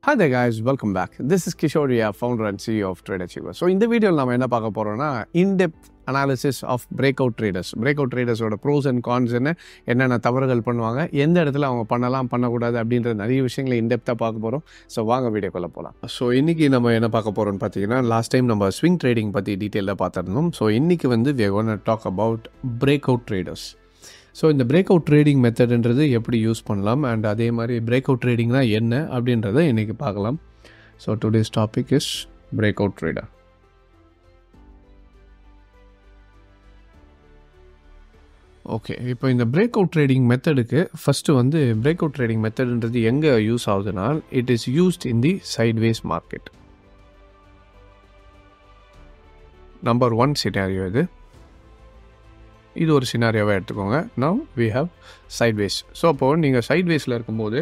Hi there guys, welcome back. This is Kishoria, founder and CEO of Trade Achiever. So இந்த வீடியோவில் நம்ம என்ன பார்க்க போகிறோம்னா in depth analysis of break out traders பிரேக் அவுட் ட்ரேடர்ஸோட ப்ரோஸ் அண்ட் கான்ஸ் என்ன என்னென்ன தவறுகள் பண்ணுவாங்க எந்த இடத்துல அவங்க பண்ணலாம் பண்ணக்கூடாது அப்படின்ற நிறைய விஷயங்களை இன்டெப்த்தாக பார்க்க போகிறோம் ஸோ வாங்க வீடியோக்குள்ளே போகலாம் ஸோ இன்றைக்கி நம்ம என்ன பார்க்க போகிறோம்னு பார்த்தீங்கன்னா லாஸ்ட் டைம் நம்ம ஸ்விங் ட்ரேடிங் பற்றி டீட்டெயிலாக பார்த்துருந்தோம் ஸோ இன்றைக்கி வந்து we gonna talk about break out traders so இந்த பிரேக் அவுட் ட்ரேடிங் மெத்தட்ன்றது எப்படி யூஸ் பண்ணலாம் அண்ட் அதே மாதிரி பிரேக் அவுட் ட்ரேடிங்னா என்ன அப்படின்றத இன்றைக்கி பார்க்கலாம் so today's topic is break out trader okay இப்போ இந்த பிரேக் அவுட் ட்ரேடிங் மெத்தடுக்கு ஃபஸ்ட்டு வந்து பிரேக் அவுட் ட்ரேடிங் மெத்தடுன்றது எங்கே யூஸ் ஆகுதுன்னா it is used in the sideways market number one scenario இது இது ஒரு சினாரியோவை எடுத்துக்கோங்க now we have sideways so அப்போது நீங்கள் சைட்வேஸில் இருக்கும்போது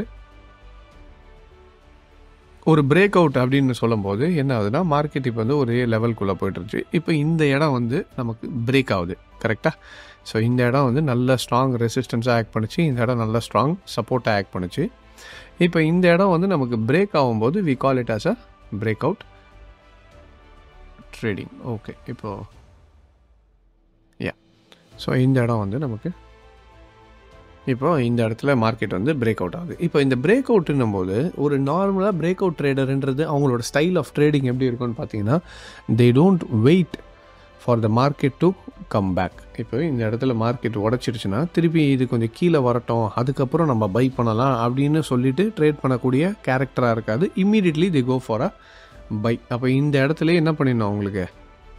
ஒரு பிரேக் அவுட் அப்படின்னு சொல்லும்போது என்ன ஆகுதுன்னா மார்க்கெட் இப்போ வந்து ஒரே லெவல்குள்ளே போயிட்டுருச்சு இப்போ இந்த இடம் வந்து நமக்கு பிரேக் ஆகுது கரெக்டாக ஸோ இந்த இடம் வந்து நல்ல ஸ்ட்ராங் ரெசிஸ்டன்ஸாக ஆக்ட் பண்ணுச்சு இந்த இடம் நல்ல ஸ்ட்ராங் சப்போர்ட்டாக ஆக்ட் பண்ணுச்சு இப்போ இந்த இடம் வந்து நமக்கு பிரேக் ஆகும்போது we call it as a break out trading okay இப்போது யா ஸோ இந்த இடம் வந்து நமக்கு இப்போ இந்த இடத்துல மார்க்கெட் வந்து பிரேக் அவுட் ஆகுது இப்போ இந்த பிரேக் அவுட்டுன்னும் போது ஒரு நார்மலாக பிரேக் அவுட் ட்ரேடர்ன்றது அவங்களோட ஸ்டைல் ஆஃப் ட்ரேடிங் எப்படி இருக்கும்னு பார்த்தீங்கன்னா they don't wait for the market to come back இப்போ இந்த இடத்துல மார்க்கெட் உடச்சிருச்சுன்னா திருப்பி இது கொஞ்சம் கீழே வரட்டும் அதுக்கப்புறம் நம்ம பை பண்ணலாம் அப்படின்னு சொல்லிட்டு ட்ரேட் பண்ணக்கூடிய கேரக்டராக இருக்காது immediately they go for a buy அப்போ இந்த இடத்துல என்ன பண்ணிடணும் அவங்களுக்கு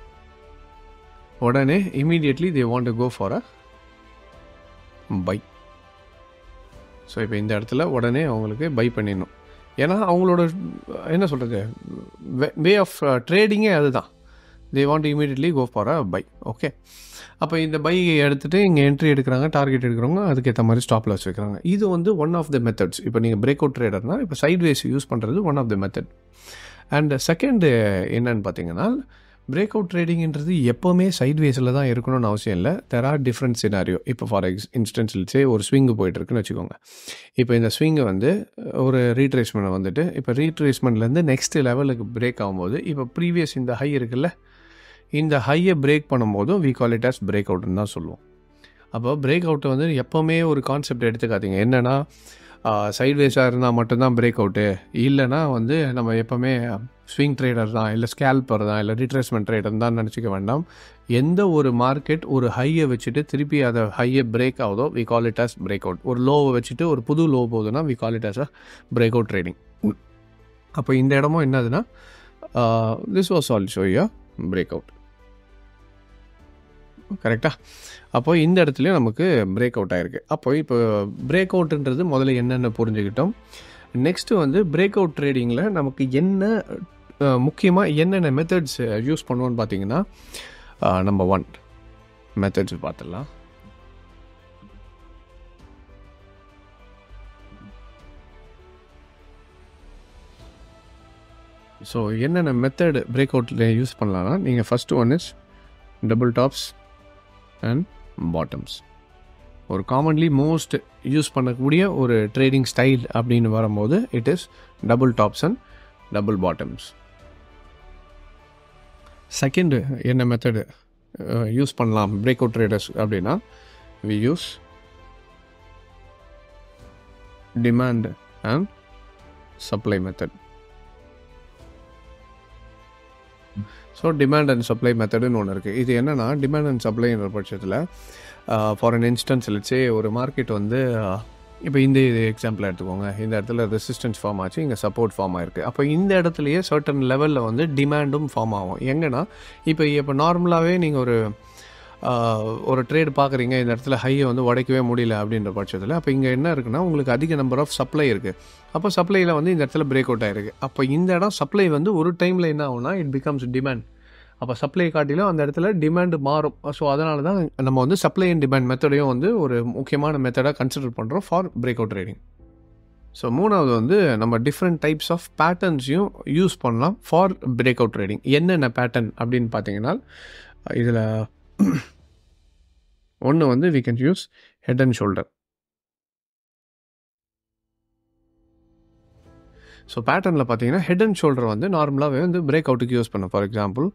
உடனே immediately they want go for a buy so இப்போ இந்த இடத்துல உடனே அவங்களுக்கு பை பண்ணிடணும் ஏன்னா அவங்களோட என்ன சொல்கிறது வே ஆஃப் ட்ரேடிங்கே அதுதான் they want immediately go for a buy okay அப்போ இந்த பை எடுத்துகிட்டு இங்கே என்ட்ரி எடுக்கிறாங்க டார்கெட் எடுக்கிறவங்க அதுக்கேற்ற மாதிரி ஸ்டாப் லாஸ் வைக்கிறாங்க இது வந்து ஒன் ஆஃப் த மெத்தட்ஸ் இப்போ நீங்கள் பிரேக் அவுட் ட்ரேடர்னால் இப்போ சைட்வேஸ் யூஸ் பண்ணுறது one of the method and second என்னன்னு பார்த்தீங்கன்னா பிரேக் அவுட் ட்ரேடிங்ன்றது எப்போவுமே சைட்வேஸில் தான் இருக்கணும்னு அவசியம் இல்லை தெர் ஆர் டிஃப்ரெண்ட் சினாரியோ இப்போ ஃபார் எக்ஸ் இன்ஸ்டன்ஸ்லிச்சே ஒரு ஸ்விங்கு போயிட்டுருக்குன்னு வச்சுக்கோங்க இப்போ இந்த ஸ்விங்கை வந்து ஒரு ரீட்ரேஸ்மெண்ட் வந்துட்டு இப்போ ரீட்ரேஸ்மெண்ட்லேருந்து நெக்ஸ்ட் லெவலுக்கு பிரேக் ஆகும்போது இப்போ ப்ரீவியஸ் இந்த ஹை இருக்குல்ல இந்த ஹையை பிரேக் பண்ணும்போதும் we call it as break அவுட்னு தான் சொல்லுவோம் அப்போ பிரேக் அவுட்டை வந்து எப்போவுமே ஒரு கான்செப்ட் எடுத்துக்காதீங்க என்னென்னா சைட்வேஸாக இருந்தால் மட்டும்தான் பிரேக் அவுட்டு இல்லைனா வந்து நம்ம எப்போவுமே ஸ்விங் ட்ரேடர் தான் இல்லை ஸ்கேல்பர் தான் இல்லை ரிட்ரேஸ்மெண்ட் ட்ரேடர் தான் நினச்சிக்க வேண்டாம் எந்த ஒரு மார்க்கெட் ஒரு ஹையை வச்சுட்டு திருப்பி அதை ஹையை பிரேக் ஆகுதோ we call it as break out ஒரு லோவை வச்சுட்டு ஒரு புது லோ போகுதுன்னா we call it as a break out trading அப்போ இந்த இடமும் என்னதுன்னா this was also yeah break out கரெக்டாக அப்போ இந்த இடத்துலையும் நமக்கு பிரேக் அவுட் ஆகிருக்கு அப்போ இப்போ பிரேக் அவுட்டுன்றது முதல்ல என்னென்ன புரிஞ்சுக்கிட்டோம் நெக்ஸ்ட்டு வந்து பிரேக் அவுட் ட்ரேடிங்கில் நமக்கு என்ன முக்கியமாக என்னென்ன மெத்தட்ஸ் யூஸ் பண்ணுவோன்னு பார்த்தீங்கன்னா நம்பர் ஒன் மெத்தட்ஸ் பார்த்துடலாம் ஸோ என்னென்ன மெத்தட் பிரேக் அவுட்டில் யூஸ் பண்ணலாம்னா நீங்கள் first one is double tops and bottoms ஒரு காமன்லி மோஸ்ட் யூஸ் பண்ணக்கூடிய ஒரு ட்ரேடிங் ஸ்டைல் அப்படின்னு வரும்போது it is double tops and double bottoms second என்ன மெத்தடு யூஸ் பண்ணலாம் பிரேக் அவுட் ட்ரேடர்ஸ் அப்படின்னா we use demand and supply method so demand and supply மெத்தடுன்னு ஒன்று இருக்குது இது என்னென்னா டிமாண்ட் அண்ட் சப்ளைன்ற பட்சத்தில் ஃபார் அன் இன்ஸ்டன்ஸ் வச்சே ஒரு மார்க்கெட் வந்து இப்போ இந்த இது எக்ஸாம்பிள் எடுத்துக்கோங்க இந்த இடத்துல ரெசிஸ்டன்ஸ் ஃபார்ம் ஆச்சு இங்கே சப்போர்ட் ஃபார்ம் ஆயிருக்கு அப்போ இந்த இடத்துலையே சர்டன் லெவலில் வந்து டிமாண்டும் ஃபார்ம் ஆகும் எங்கன்னா இப்போ இப்போ நார்மலாகவே நீங்கள் ஒரு ஒரு ட்ரேட் பார்க்குறீங்க இந்த இடத்துல ஹையை வந்து உடைக்கவே முடியல அப்படின்ற பட்சத்தில் அப்போ இங்கே என்ன இருக்குன்னா உங்களுக்கு அதிக நம்பர் ஆஃப் சப்ளை இருக்குது அப்போ சப்ளையில் வந்து இந்த இடத்துல பிரேக் அவுட் ஆயிருக்கு அப்போ இந்த இடம் சப்ளை வந்து ஒரு டைமில் என்ன ஆகும்னா இட் பிகம்ஸ் டிமாண்ட் அப்போ சப்ளை காட்டிலும் அந்த இடத்துல டிமாண்டு மாறும் ஸோ அதனால தான் நம்ம வந்து சப்ளை அண்ட் டிமாண்ட் மெத்தடையும் வந்து ஒரு முக்கியமான மெத்தடாக கன்சிடர் பண்ணுறோம் for break out trading so மூணாவது வந்து நம்ம டிஃப்ரெண்ட் டைப்ஸ் ஆஃப் பேட்டர்ன்ஸையும் யூஸ் பண்ணலாம் ஃபார் பிரேக் அவுட் ட்ரேடிங் என்னென்ன பேட்டர்ன் அப்படின்னு பார்த்தீங்கன்னா இதில் ஒன்று வந்து we can use head and shoulder so பேட்டர்னில் பார்த்தீங்கன்னா ஹெட் அண்ட் ஷோல்டர் வந்து நார்மலாகவே வந்து பிரேக் அவுட்டுக்கு யூஸ் பண்ணும் ஃபார் எக்ஸாம்பிள்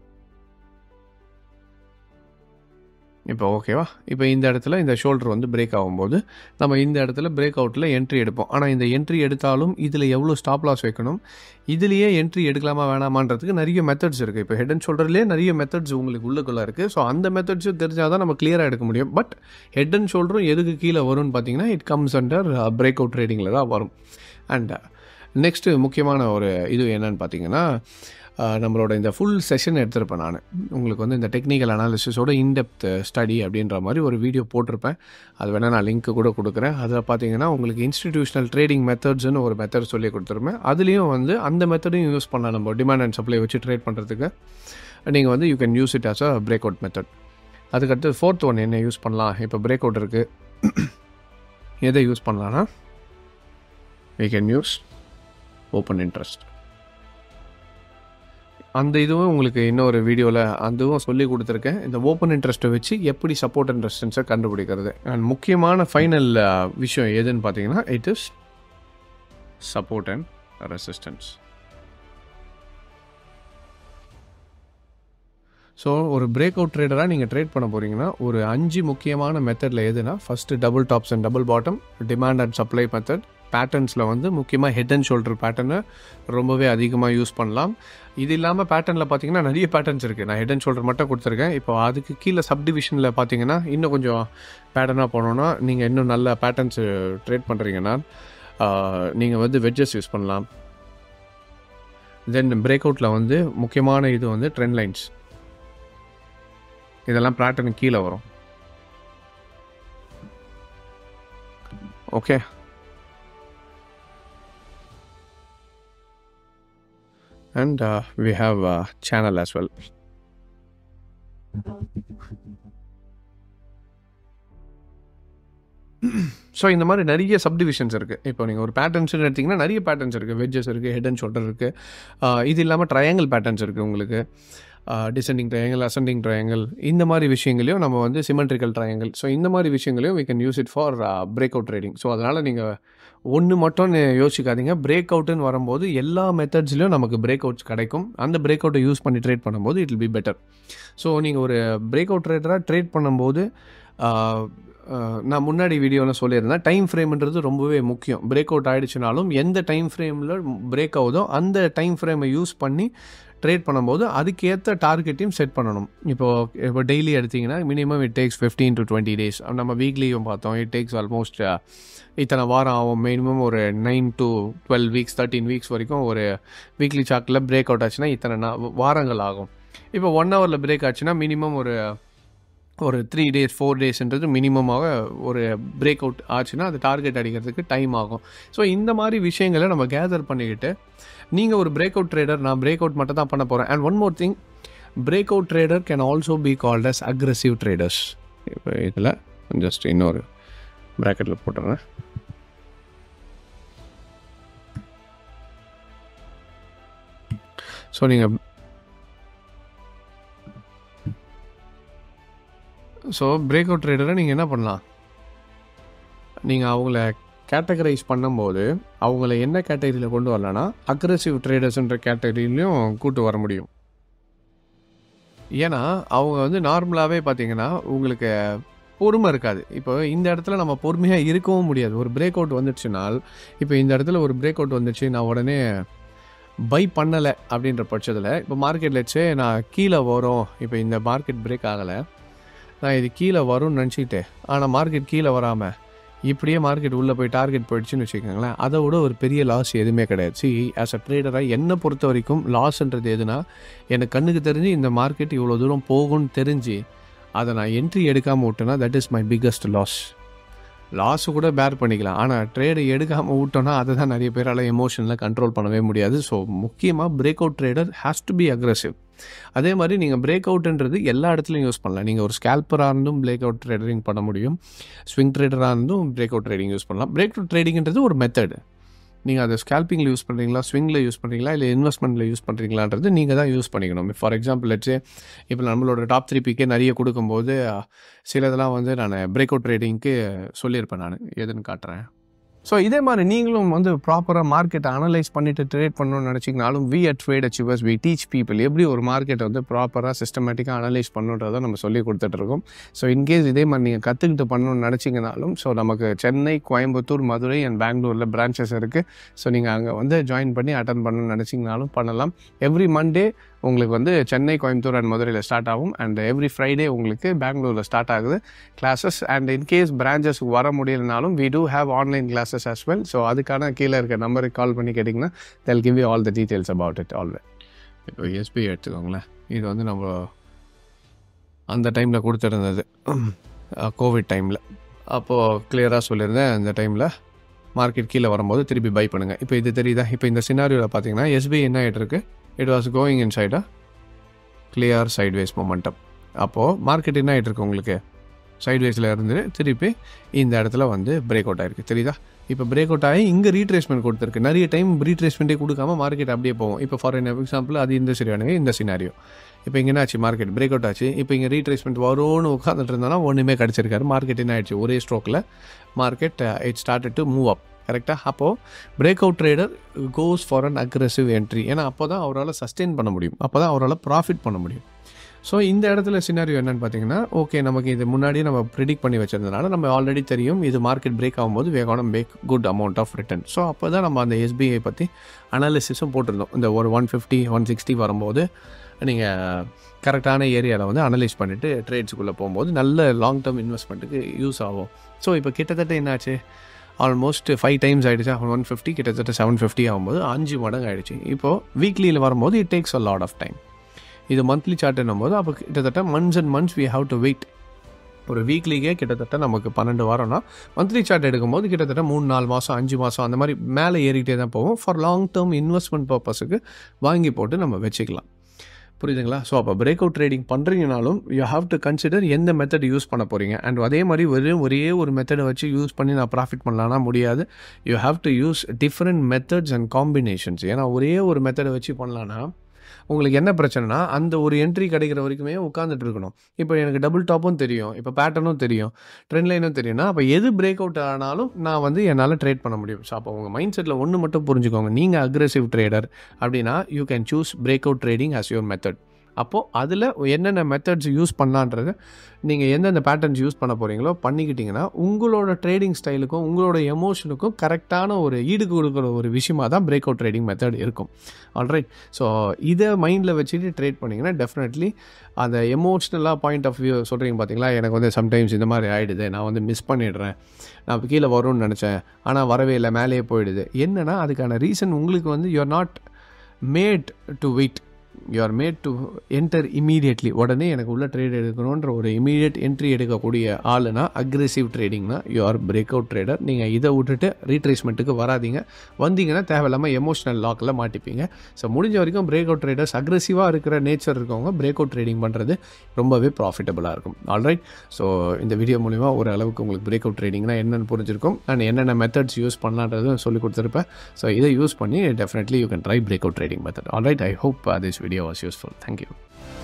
இப்போ ஓகேவா இப்போ இந்த இடத்துல இந்த ஷோல்டர் வந்து பிரேக் ஆகும்போது நம்ம இந்த இடத்துல பிரேக் அவுட்டில் என்ட்ரி எடுப்போம் ஆனால் இந்த என்ட்ரி எடுத்தாலும் இதில் எவ்வளோ ஸ்டாப் லாஸ் வைக்கணும் இதுலேயே என்ட்ரி எடுக்கலாமா வேணாமான்றதுக்கு நிறைய மெத்தட்ஸ் இருக்குது இப்போ ஹெட் அண்ட் ஷோல்டர்லேயே நிறைய மெத்தட்ஸ் உங்களுக்கு உள்ளுக்குள்ளே இருக்குது ஸோ அந்த மெத்தட்ஸும் தெரிஞ்சால் தான் நம்ம கிளியராக எடுக்க முடியும் பட் ஹெட் அண்ட் ஷோல்டரும் எதுக்கு கீழே வரும்னு பார்த்தீங்கன்னா it comes under break out ட்ரேடிங்கில் தான் வரும் அண்ட் நெக்ஸ்ட்டு முக்கியமான ஒரு இது என்னன்னு பார்த்தீங்கன்னா ஆஹ் நம்மளோட இந்த ஃபுல் செஷன் எடுத்திருப்பேன் நான் உங்களுக்கு வந்து இந்த டெக்னிக்கல் அனாலிசிஸோட இன்டெப்த் ஸ்டடி அப்படின்ற மாதிரி ஒரு வீடியோ போட்டிருப்பேன் அது வேணால் நான் லிங்க் கூட கொடுக்குறேன் அதில் பார்த்தீங்கன்னா உங்களுக்கு இன்ஸ்டிடியூஷனல் ட்ரேடிங் மெத்தட்ஸ்னு ஒரு மெத்தட் சொல்லி கொடுத்துருப்பேன் அதுலேயும் வந்து அந்த மெத்தடையும் யூஸ் பண்ணலாம் நம்ம டிமாண்ட் அண்ட் சப்ளை வச்சு ட்ரேட் பண்ணுறதுக்கு நீங்கள் வந்து you can use it as a break out method அதுக்கடுத்து ஃபோர்த் ஒன் என்ன யூஸ் பண்ணலாம் இப்போ பிரேக் அவுட் இருக்குது எதை யூஸ் பண்ணலான்னா we can use open interest அந்த இதுவும் உங்களுக்கு இன்னொரு வீடியோவில் அதுவும் சொல்லி கொடுத்துருக்கேன் இந்த ஓப்பன் இன்ட்ரெஸ்ட்டை வச்சு எப்படி சப்போர்ட் அண்ட் ரெசிஸ்டன்ஸை கண்டுபிடிக்கிறது அண்ட் முக்கியமான ஃபைனல் விஷயம் எதுன்னு பார்த்தீங்கன்னா it is support and resistance so ஒரு பிரேக் அவுட் ட்ரேடராக நீங்கள் ட்ரேட் பண்ண போகிறீங்கன்னா ஒரு அஞ்சு முக்கியமான மெத்தடில் எதுனா first double tops and double bottom demand and supply method பேட்டர்ன்ஸில் வந்து முக்கியமாக ஹெட் அண்ட் ஷோல்டர் பேட்டர்னை ரொம்பவே அதிகமாக யூஸ் பண்ணலாம் இது இல்லாமல் பேட்டர்னில் பார்த்தீங்கன்னா நிறைய பேட்டர்ன்ஸ் இருக்குது நான் ஹெட் அண்ட் ஷோல்டர் மட்டும் கொடுத்துருக்கேன் இப்போ அதுக்கு கீழே சப்டிவிஷனில் பார்த்தீங்கன்னா இன்னும் கொஞ்சம் பேட்டர்னாக போனோன்னா நீங்கள் இன்னும் நல்ல பேட்டர்ன்ஸ் ட்ரேட் பண்ணுறீங்கன்னா நீங்கள் வந்து வெட்ஜஸ் யூஸ் பண்ணலாம் தென் பிரேக் அவுட்டில் வந்து முக்கியமான இது வந்து ட்ரெண்ட் லைன்ஸ் இதெல்லாம் பேட்டர்ன் கீழே வரும் okay and uh, we have a channel as well so இந்த மாதிரி நிறைய சப்டிவிஷன்ஸ் இருக்குது இப்போ நீங்கள் ஒரு பேட்டர்ன்ஸ் எடுத்திங்கன்னா நிறைய பேட்டர்ன்ஸ் இருக்குது வெஜ்ஜஸ் இருக்குது ஹெட் அண்ட் ஷோல்டர் இருக்குது இது இல்லாமல் ட்ரையாங்கிள் பேட்டர்ன்ஸ் இருக்குது உங்களுக்கு டிசெண்டிங் ட்ரையாங்கிள் அசெண்டிங் ட்ரையாங்கிள் இந்த மாதிரி விஷயங்களையும் நம்ம வந்து சிமெட்ரிக்கல் ட்ரையாங்கிள் ஸோ இந்த மாதிரி விஷயங்களையும் we can use it for break out trading so அதனால் நீங்கள் ஒன்று மட்டும் யோசிக்காதீங்க பிரேக் அவுட்டுன்னு வரும்போது எல்லா மெத்தட்ஸ்லையும் நமக்கு பிரேக் அவுட்ஸ் கிடைக்கும் அந்த பிரேக் அவுட்டை யூஸ் பண்ணி ட்ரேட் பண்ணும்போது it will be better so நீங்கள் ஒரு பிரேக் அவுட் ட்ரேடராக ட்ரேட் பண்ணும்போது ஆஹ், ஆஹ், நான் முன்னாடி வீடியோவில் சொல்லியிருந்தேன் டைம் ஃப்ரேம்ன்றது ரொம்பவே முக்கியம் பிரேக் அவுட் ஆகிடுச்சுனாலும் எந்த டைம் ஃப்ரேமில் பிரேக் ஆகுதோ அந்த டைம் ஃப்ரேமை யூஸ் பண்ணி ட்ரேட் பண்ணும்போது அதுக்கேற்ற டார்கெட்டையும் செட் பண்ணணும் இப்போது இப்போ டெய்லி எடுத்திங்கன்னா minimum it takes fifteen to twenty days நம்ம வீக்லியும் பார்த்தோம் இட் டேக்ஸ் ஆல்மோஸ்ட் இத்தனை வாரம் ஆகும் மினிமம் ஒரு nine to twelve weeks thirteen weeks வரைக்கும் ஒரு வீக்லி சார்ட்டில் பிரேக் அவுட் ஆச்சுன்னா இத்தனை நா வாரங்கள் ஆகும் இப்போ ஒன் ஹவரில் பிரேக் ஆச்சுன்னா மினிமம் ஒரு ஒரு த்ரீ டேஸ் ஃபோர் டேஸ்ன்றது மினிமமாக ஒரு பிரேக் அவுட் ஆச்சுன்னா அது டார்கெட் அடிக்கிறதுக்கு டைம் ஆகும் ஸோ இந்த மாதிரி விஷயங்களை நம்ம கேதர் பண்ணிக்கிட்டு நீங்கள் ஒரு பிரேக் அவுட் ட்ரேடர் நான் பிரேக் அவுட் மட்டும் தான் பண்ண போகிறேன் and one more thing break out trader can also be called as aggressive traders இப்போ இதில் ஜஸ்ட் இன்னொரு ப்ராக்கெட்டில் போட்டுறேன் ஸோ நீங்கள் ஸோ பிரேக் அவுட் ட்ரேடரை நீங்கள் என்ன பண்ணலாம் நீங்கள் அவங்கள கேட்டகரைஸ் பண்ணும்போது அவங்கள என்ன கேட்டகரியில் கொண்டு வரலான்னா அக்ரெசிவ் ட்ரேடர்ஸ்ன்ற கேட்டகரியிலையும் கூட்டு வர முடியும் ஏன்னா அவங்க வந்து நார்மலாகவே பார்த்தீங்கன்னா உங்களுக்கு பொறுமை இருக்காது இப்போ இந்த இடத்துல நம்ம பொறுமையாக இருக்கவும் முடியாது ஒரு பிரேக் அவுட் வந்துடுச்சுனால் இப்போ இந்த இடத்துல ஒரு பிரேக் அவுட் வந்துச்சு நான் உடனே பை பண்ணலை அப்படின்ற பட்சத்தில் இப்போ மார்க்கெட் வச்சு நான் கீழே வரும் இப்போ இந்த மார்க்கெட் பிரேக் ஆகலை நான் இது கீழே வரும்னு நினச்சிக்கிட்டு ஆனால் மார்க்கெட் கீழே வராமல் இப்படியே மார்க்கெட் உள்ளே போய் டார்கெட் போயிடுச்சுன்னு வச்சுக்கோங்களேன் அதை விட ஒரு பெரிய லாஸ் எதுவுமே கிடையாது சி ஆஸ் அ ட்ரேடராக என்னை பொறுத்த வரைக்கும் லாஸ்ன்றது எதுனா எனக்கு கண்ணுக்கு தெரிஞ்சு இந்த மார்க்கெட் இவ்வளோ தூரம் போகும்னு தெரிஞ்சு அதை நான் என்ட்ரி எடுக்காமல் விட்டேன்னா that is my biggest loss loss கூட பேர் பண்ணிக்கலாம் ஆனால் ட்ரேடு எடுக்காமல் விட்டோன்னா அதை தான் நிறைய பேரால் எமோஷனில் கண்ட்ரோல் பண்ணவே முடியாது ஸோ முக்கியமாக break out trader has to be aggressive அதே மாதிரி நீங்கள் பிரேக் அவுட்ன்றது எல்லா இடத்துலையும் யூஸ் பண்ணலாம் நீங்கள் ஒரு ஸ்கேல்பராக இருந்தும் பிரேக் அவுட் ட்ரேடரிங் பண்ண முடியும் ஸ்விங் ட்ரேடராக இருந்தும் பிரேக் அவுட் ட்ரேடிங் யூஸ் பண்ணலாம் பிரேக் அவுட் ட்ரேடிங்ன்றது ஒரு மெத்தடு நீங்கள் அதை ஸ்கேல்பிங்கில் யூஸ் பண்ணுறீங்களா ஸ்விங்கில் யூஸ் பண்ணுறீங்களா இல்லை இன்வெஸ்ட்மெண்ட்டில் யூஸ் பண்ணுறீங்களான்றது நீங்கள் தான் யூஸ் பண்ணிக்கணும் ஃபார் எக்ஸாம்பிள் லட்சே இப்போ நம்மளோட டாப் த்ரீ பிக்கே நிறைய கொடுக்கும்போது சிலதெல்லாம் வந்து நான் பிரேக் அவுட் ட்ரேடிங்க்கு சொல்லியிருப்பேன் நான் எதுன்னு காட்டுறேன் ஸோ இதே மாதிரி நீங்களும் வந்து ப்ராப்பராக மார்க்கெட்டை அனலைஸ் பண்ணிட்டு ட்ரேட் பண்ணணும்னு நினச்சிங்கனாலும் we at trade achievers we teach people எப்படி ஒரு மார்க்கெட்டை வந்து ப்ராப்பராக சிஸ்டமேட்டிக்காக அனலைஸ் பண்ணுன்றதை நம்ம சொல்லி கொடுத்துட்ருக்கோம் ஸோ இன்கேஸ் இதே மாதிரி நீங்கள் கற்றுக்கிட்டு பண்ணணும்னு நினச்சிங்கனாலும் ஸோ நமக்கு சென்னை கோயம்புத்தூர் மதுரை அண்ட் பெங்களூரில் பிரான்ச்சஸ் இருக்குது ஸோ நீங்கள் அங்கே வந்து ஜாயின் பண்ணி அட்டன் பண்ணணும்னு நினச்சிங்கனாலும் பண்ணலாம் எவ்ரி மண்டே உங்களுக்கு வந்து சென்னை கோயம்புத்தூர் அண்ட் மதுரையில் ஸ்டார்ட் ஆகும் அண்ட் எவ்ரி ஃப்ரைடே உங்களுக்கு பெங்களூரில் ஸ்டார்ட் ஆகுது கிளாஸஸ் அண்ட் இன்கேஸ் பிரான்ச்சஸ்க்கு வர முடியலனாலும் we do have online classes as well so அதுக்கான கீழே இருக்க நம்பருக்கு கால் பண்ணி கேட்டிங்கன்னா they'll give you all the details about it always இப்போ எஸ்பிஐ எடுத்துக்கோங்களேன் இது வந்து நம்ம அந்த டைமில் கொடுத்துருந்தது கோவிட் டைமில் அப்போது கிளியராக சொல்லியிருந்தேன் அந்த டைமில் மார்க்கெட் கீழே வரும்போது திருப்பி பை பண்ணுங்கள் இப்போ இது தெரியுதா இப்போ இந்த சினாரியோவில் பார்த்தீங்கன்னா எஸ்பிஐ என்ன ஆகிட்டு இருக்கு இட் வாஸ் கோயிங் இன் சைடா கிளியர் சைட்வேஸ் மொமெண்டம் அப்போது மார்க்கெட் என்ன ஆகிட்டு இருக்கு உங்களுக்கு சைட்வேஸில் இருந்து திருப்பி இந்த இடத்துல வந்து பிரேக் அவுட் ஆயிருக்கு தெரியுதா இப்போ பிரேக் அவுட் ஆகி இங்கே ரீட்ரேஸ்மெண்ட் கொடுத்துருக்கு நிறைய டைம் ரீட்ரேஸ்மெண்ட்டே கொடுக்காம மார்க்கெட் அப்படியே போகும் இப்போ ஃபார் எக்ஸாம்பிள் அது இந்த சரியானுங்க இந்த சினாரியோ இப்போ இங்கே என்ன ஆச்சு மார்க்கெட் பிரேக் அவுட் ஆச்சு இப்போ இங்கே ரீட்ரேஸ்மெண்ட் வரும்னு உட்காந்துட்டு இருந்தோன்னா ஒன்றுமே கிடச்சிருக்காரு மார்க்கெட் என்ன ஆயிடுச்சு ஒரே ஸ்ட்ரோக்கில் market it started to move up கரெக்டாக அப்போது break out trader goes for an aggressive entry ஏன்னா அப்போ தான் அவரால் சஸ்டெயின் பண்ண முடியும் அப்போ தான் அவரால் ப்ராஃபிட் பண்ண முடியும் ஸோ இந்த இடத்துல சினாரியோ என்னன்னு பார்த்தீங்கன்னா ஓகே நமக்கு இது முன்னாடியே நம்ம ப்ரிடிக்ட் பண்ணி வச்சிருந்தனால நம்ம ஆல்ரெடி தெரியும் இது மார்க்கெட் பிரேக் ஆகும்போது வேகான make good amount of return so அப்போ தான் நம்ம அந்த எஸ்பிஐ பற்றி அனாலிசிஸும் போட்டிருந்தோம் இந்த ஒரு ஒன் ஃபிஃப்டி ஒன் சிக்ஸ்டி வரும்போது நீங்கள் கரெக்டான ஏரியாவில் வந்து அனலைஸ் பண்ணிவிட்டு ட்ரேட்ஸுக்குள்ளே போகும்போது நல்ல லாங் டேர்ம் இன்வெஸ்ட்மெண்ட்டுக்கு யூஸ் ஆகும் ஸோ இப்போ கிட்டத்தட்ட என்னாச்சு ஆல்மோஸ்ட் ஃபைவ் டைம்ஸ் ஆகிடுச்சு ஒன் ஃபிஃப்டி கிட்டத்தட்ட செவன் ஃபிஃப்டி ஆகும்போது அஞ்சு மடங்கு ஆகிடுச்சு இப்போது வீக்லியில் வரும்போது it takes a lot of time இது மந்த்லி சார்ட்னும் போது அப்போ கிட்டத்தட்ட months and months we have to wait ஒரு வீக்லிக்கே கிட்டத்தட்ட நமக்கு பன்னெண்டு வாரம்னா மந்த்லி சார்ட் எடுக்கும்போது கிட்டத்தட்ட மூணு நாலு மாதம் அஞ்சு மாதம் அந்த மாதிரி மேலே ஏறிக்கிட்டே தான் போவோம் ஃபார் லாங் டேர்ம் இன்வெஸ்ட்மெண்ட் பர்பஸுக்கு வாங்கி போட்டு நம்ம வச்சுக்கலாம் புரியுதுங்களா ஸோ அப்போ பிரேக் அவுட் ட்ரேடிங் பண்ணுறீங்கனாலும் யூ ஹாவ் டு கன்சிடர் எந்த மெத்தட் யூஸ் பண்ண போகிறீங்க அண்ட் அதே மாதிரி வெறும் ஒரே ஒரு மெத்தடை வச்சு யூஸ் பண்ணி நான் ப்ராஃபிட் பண்ணலான்னா முடியாது you have to use different methods and combinations ஏன்னா ஒரே ஒரு மெத்தடை வச்சு பண்ணலான்னா உங்களுக்கு என்ன பிரச்சனைனா அந்த ஒரு என்ட்ரி கிடைக்கிற வரைக்குமே உட்காந்துட்டு இருக்கணும் இப்போ எனக்கு டபுள் டாப்பும் தெரியும் இப்போ பேட்டர்னும் தெரியும் ட்ரெண்ட் லைனும் தெரியும்னா அப்போ எது பிரேக் அவுட் ஆனாலும் நான் வந்து என்னால் ட்ரேட் பண்ண முடியும் ஸோ அப்போ உங்கள் மைண்ட் செட்டில் ஒன்று மட்டும் புரிஞ்சுக்கோங்க நீங்கள் அக்ரெசிவ் ட்ரேடர் அப்படின்னா you can choose break out trading as your method அப்போது அதில் என்னென்ன மெத்தட்ஸ் யூஸ் பண்ணலான்றது நீங்கள் எந்தெந்த பேட்டர்ன்ஸ் யூஸ் பண்ண போகிறீங்களோ பண்ணிக்கிட்டிங்கன்னா உங்களோட ட்ரேடிங் ஸ்டைலுக்கும் உங்களோட எமோஷனுக்கும் கரெக்டான ஒரு ஈடு கொடுக்குற ஒரு விஷயமாக தான் பிரேக் அவுட் ட்ரேடிங் மெத்தட் இருக்கும் ஆல்ரைட் ஸோ இதை மைண்டில் வச்சுட்டு ட்ரேட் பண்ணிங்கன்னா டெஃபினெட்லி அந்த எமோஷ்னலாக பாயிண்ட் ஆஃப் வியூ சொல்கிறீங்க பார்த்தீங்களா எனக்கு வந்து சம்டைம்ஸ் இந்த மாதிரி ஆகிடுது நான் வந்து மிஸ் பண்ணிடுறேன் நான் இப்போ கீழே வரும்னு நினச்சேன் ஆனால் வரவே இல்லை மேலேயே போயிடுது என்னென்னா அதுக்கான ரீசன் உங்களுக்கு வந்து you are not made to wait you are made to enter immediately உடனே எனக்கு உள்ள ட்ரேட் எடுக்கணுன்ற ஒரு இமீடியட் என்ட்ரி எடுக்கக்கூடிய ஆளுனா அக்ரெசிவ் ட்ரேடிங்னா you are break out trader நீங்கள் இதை விட்டுட்டு ரீட்ரேஸ்மெண்ட்டுக்கு வராதிங்க வந்தீங்கன்னா தேவையில்லாமல் எமோஷனல் லாக்கில் மாட்டிப்பீங்க ஸோ முடிஞ்ச வரைக்கும் பிரேக் அவுட் ட்ரேடர்ஸ் அக்ரெசிவாக இருக்கிற நேச்சர் இருக்கவங்க பிரேக் அவுட் ட்ரேடிங் பண்ணுறது ரொம்பவே ப்ராஃபிட்டபுளாக இருக்கும் ஆல்ரைட் ஸோ இந்த வீடியோ மூலிமா ஒரு அளவுக்கு உங்களுக்கு பிரேக் அவுட் ட்ரேடிங்னா என்னென்னு புரிஞ்சிருக்கும் அண்ட் என்னென்ன மெத்தட்ஸ் யூஸ் பண்ணலான்றதும் சொல்லி கொடுத்துருப்பேன் ஸோ இதை யூஸ் பண்ணி definitely you can try break out trading method alright I hope this video was useful thank you